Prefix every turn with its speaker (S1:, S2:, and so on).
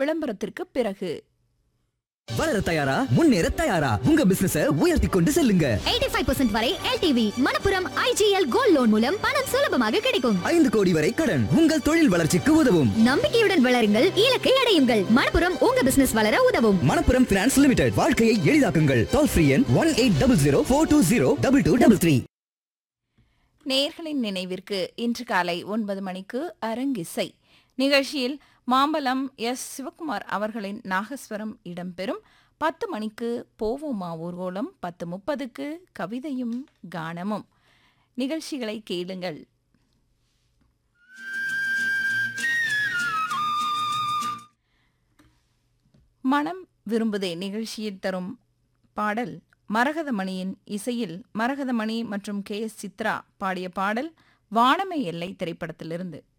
S1: விளம்பரத்திற்கு பிறகு
S2: வளர தயாரா முன்னேற தயாரா உங்க பிசினஸ உயர்த்தி கொண்டு செல்லுங்க
S3: 85% வரை LTV Manappuram I G L gold loan மூலம் பணம் சுலபமாக கிடைக்கும்
S2: ஐந்து கோடி வரை கடன் உங்கள் தொழில் வளர்ச்சிக்கு உதவும்
S3: நம்பிக்கையுடன் வளருங்கள் இலக்கை அடையுங்கள் மணப்புரம் உங்க பிசினஸ் வளர உதவும்
S2: மணப்புரம் பினான்ஸ் லிமிடெட் வாழ்க்கையை எளிதாக்குங்கள் டோல் ஃப்ரீ எண் one eight double zero four two zero double two double three
S1: நேர்களின் நினைவிற்கு இன்று காலை ஒன்பது மணிக்கு அரங்கிசை நிகழ்ச்சியில் மாம்பலம் எஸ் சிவகுமார் அவர்களின் நாகஸ்வரம் இடம்பெறும் பத்து மணிக்கு போவோமா ஊர்வலம் பத்து முப்பதுக்கு கவிதையும் கானமும் நிகழ்ச்சிகளை கேளுங்கள் மனம் விரும்புதே நிகழ்ச்சியில் தரும் பாடல் மரகதமணியின் இசையில் மரகதமணி மற்றும் கே எஸ் சித்ரா பாடிய பாடல் வானமை எல்லை திரைப்படத்திலிருந்து